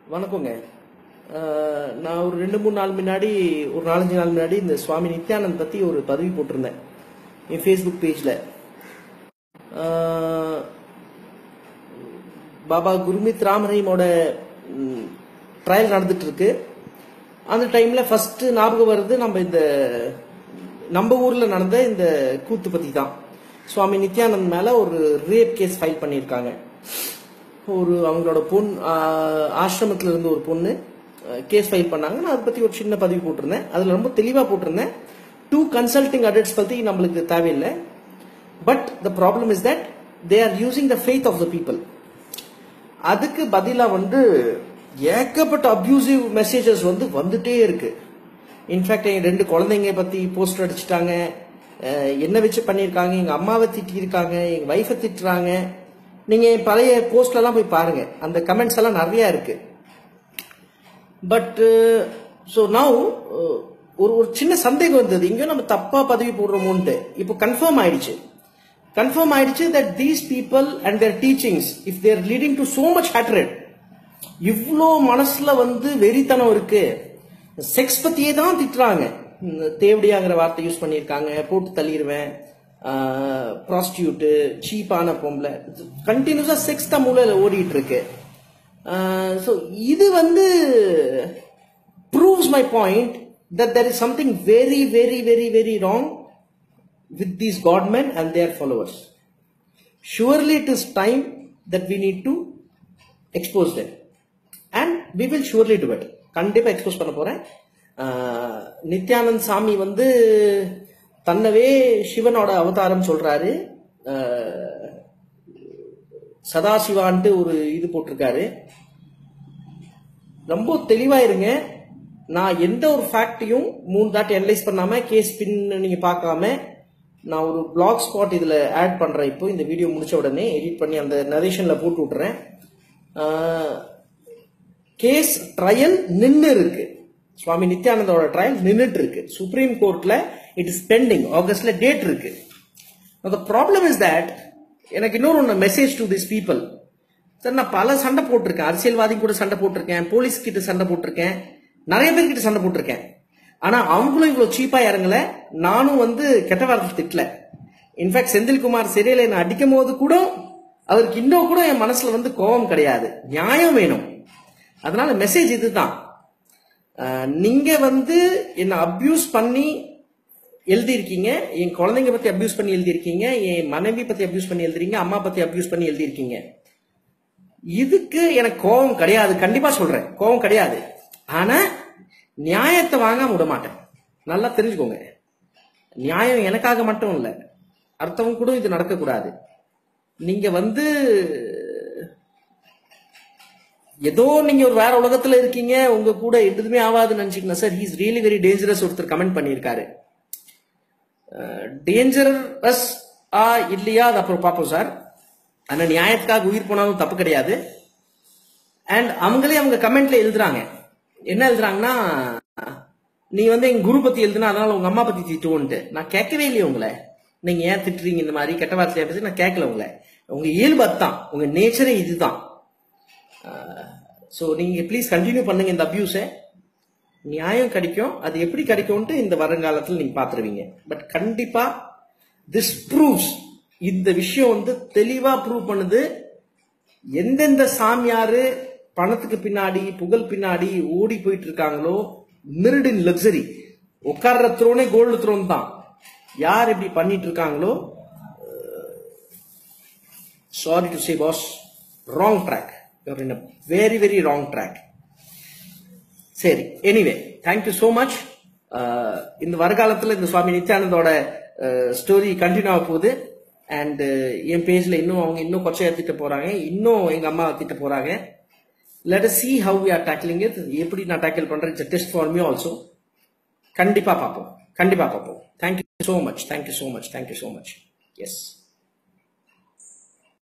வணக்கங்க அஹ், நான் ஒரு ரெண்டு மூணு நாள் முன்னாடி ஒரு நாலஞ்சு நாள் முன்னாடி இந்த சுவாமி நித்யானந்த் பத்தி ஒரு பதிவு போட்டிருந்தேன் என் ஃபேஸ்புக் பேஜ்ல பாபா குருமித் ராமரஹீமோட ட்ரையல் நடந்துட்டு இருக்கு அந்த டைம்ல ஃபர்ஸ்ட் ஞாபகம் வருது நம்ம இந்த நம்ம ஊர்ல நடந்த இந்த கூத்து பத்தி தான் சுவாமி நித்யானந்த் மேல ஒரு ரேப் கேஸ் ஃபைல் பண்ணியிருக்காங்க ஒரு அவங்களோட பொண் ஆஹ், ஆசிரமத்துல இருந்து ஒரு பொண்ணு கேஸ் ஃபைல் பண்ணாங்க நான் அதை பத்தி ஒரு சின்ன பதிவு போட்டிருந்தேன் அதுல ரொம்ப தெளிவா போட்டிருந்தேன் டூ கன்சல்டிங் அடல்ட்ஸ் பத்தி நம்மளுக்கு தேவையில்லை but the problem is that they are using the faith of the people அதுக்கு பதிலா வந்து ஏகப்பட்ட அப்யூசிவ் மெசேஜஸ் வந்து வந்துட்டே இருக்கு இன்ஃபேக்ட் எங்க ரெண்டு குழந்தைங்க பத்தி போஸ்டர் அடிச்சிட்டாங்க அஹ், என்ன வச்சு பண்ணியிருக்காங்க எங்க அம்மாவை திட்டியிருக்காங்க எங்க ஒய்ஃபை திட்டுறாங்க நீங்க என் பழைய போஸ்ட்ல எல்லாம் போய் பாருங்க அந்த கமெண்ட்ஸ் எல்லாம் நிறைய இருக்கு பட் ஸோ நவ் ஒரு ஒரு சின்ன சந்தேகம் வந்தது இங்கேயும் நம்ம தப்பா பதிவு போடுறோமோன்ட்டு இப்போ கன்ஃபார்ம் ஆயிடுச்சு கன்ஃபார்ம் ஆயிடுச்சு that these people and their teachings if they're leading to so much hatred இவ்வளோ மனசுல வந்து வெறித்தனம் இருக்கு செக்ஸ் பத்தியே தான் திட்டுறாங்க இந்த தேவடியாங்கிற வார்த்தை யூஸ் பண்ணியிருக்காங்க போட்டு தள்ளிடுவேன் ப்ராஸ்டியூட்டு சீப்பான பொம்பளை கண்டினியூஸா செக்ஸ் தான் மூலையில் ஓடிட்டு இருக்கு ஸோ இது வந்து proves my point that there is something very very very very wrong with these godmen and their followers. Surely it is time that we need to expose them. And we will surely do it. கண்டிப்பா expose பண்ண போறேன் ஆஹ், நித்யானந்த் சாமி வந்து தன்னவே சிவனோட அவதாரம் சொல்றாரு ஆஹ், சதாசிவான்ட்டு ஒரு இது போட்டிருக்காரு ரொம்ப தெளிவா இருங்க நான் எந்த ஒரு ஃபேக்டையும் மூணு தாட்டி அனலைஸ் பண்ணாம கேஸ் பின் நீங்க பார்க்காம நான் ஒரு பிளாக் ஸ்பாட் இதுல ஆட் பண்றேன் இப்போ இந்த வீடியோ முடிச்ச உடனே எடிட் பண்ணி அந்த நரேஷன்ல போட்டு விட்டுறேன் கேஸ் ட்ரையல் நின்னு இருக்கு சுவாமி நித்யானந்தோட ட்ரையல் நின்னுட்டு இருக்கு சுப்ரீம் கோர்ட்ல இட் இஸ் பெண்டிங் ஆகஸ்ட்ல டேட் இருக்கு த ப்ராப்ளம் இஸ் தட் எனக்கு இன்னொரு ஒன்று message to this people sir நான் பல சண்டை போட்டிருக்கேன் அரசியல்வாதி கூட சண்டை போட்டிருக்கேன் போலீஸ் கிட்ட சண்டை போட்டிருக்கேன் நிறைய பேர் கிட்ட சண்டை போட்டிருக்கேன் ஆனா அவங்களும் இவ்வளவு சீப்பா இறங்கல நானும் வந்து கெட்ட வார்த்தை திட்டல இன்ஃபேக்ட் செந்தில்குமார் சிறையில என்ன அடிக்கும் போது கூட அவருக்கு இன்னும் கூட என் மனசுல வந்து கோபம் கிடையாது நியாயம் வேணும் அதனால மெசேஜ் இதுதான் அஹ், நீங்க வந்து என்ன அபியூஸ் பண்ணி எழுதியிருக்கீங்க என் குழந்தைங்க பத்தி அபியூஸ் பண்ணி எழுதியிருக்கீங்க என் மனைவி பத்தி அபியூஸ் பண்ணி எழுதுறீங்க அம்மா பத்தி அபியூஸ் பண்ணி எழுதியிருக்கீங்க இதுக்கு எனக்கு கோபம் கிடையாது கண்டிப்பா சொல்றேன் கோபம் கிடையாது ஆனா நியாயத்தை வாங்காம விட மாட்டேன் நல்லா தெரிஞ்சுக்கோங்க நியாயம் எனக்காக மட்டும் இல்ல அடுத்தவங்க கூட இது நடக்கக்கூடாது நீங்க வந்து ஏதோ நீங்க ஒரு வேற உலகத்துல இருக்கீங்க உங்க கூட எதுவுமே ஆகாதுன்னு நினைச்சீங்கன்னா sir he's really very dangerous ஒருத்தர் கமெண்ட் பண்ணியிருக்காரு டேஞ்சரஸ் ஆ இல்லையா அது அப்புறம் பார்ப்போம் சார் ஆனா நியாயத்துக்காக உயிர் போனாலும் தப்பு கிடையாது அண்ட் அவங்களே அவங்க கமெண்ட்ல எழுதுறாங்க என்ன எழுதுறாங்கன்னா நீ வந்து எங்க குரு பத்தி எழுதுனா அதனால உங்க அம்மா பத்தி திட்டுவோன்ட்டு நான் கேட்கவே இல்லையே உங்களை நீங்க ஏன் திட்டுறீங்க இந்த மாதிரி கெட்ட வார்த்தையை பத்தி நான் கேட்கல உங்களை உங்க இயல்பு அதுதான் உங்க நேச்சரே இதுதான் ஸோ நீங்க ப்ளீஸ் கண்டினியூ பண்ணுங்க இந்த அபியூஸை நியாயம் கிடைக்கும் அது எப்படி கிடைக்கும்ட்டு இந்த வருங்காலத்தில் நீங்க பாத்துருவீங்க பட் கண்டிப்பா திஸ் ப்ரூவ்ஸ் இந்த விஷயம் வந்து தெளிவா ப்ரூவ் பண்ணுது எந்தெந்த சாமியாரு பணத்துக்கு பின்னாடி புகழ் பின்னாடி ஓடி போயிட்டு இருக்காங்களோ மிர்ட் இன் லக்ஸரி உட்கார்ற த்ரோனே கோல்டு த்ரோன் தான் யார் இப்படி பண்ணிட்டு இருக்காங்களோ sorry to say boss wrong track you're in a very very wrong track சரி எனிவே தேங்க்யூ ஸோ மச் இந்த வருகாலத்தில் இந்த சுவாமி நித்யானந்தோட ஸ்டோரி கண்டினியூ ஆக போகுது அண்ட் என் பேஜ்ல இன்னும் அவங்க இன்னும் கொச்சையா திட்ட போறாங்க இன்னும் எங்க அம்மா திட்ட போறாங்க let us see how we are tackling it எப்படி நான் டேக்கிள் பண்றேன் it's test for me also கண்டிப்பா பார்ப்போம் கண்டிப்பா பார்ப்போம் thank you so much thank you so much thank you so much S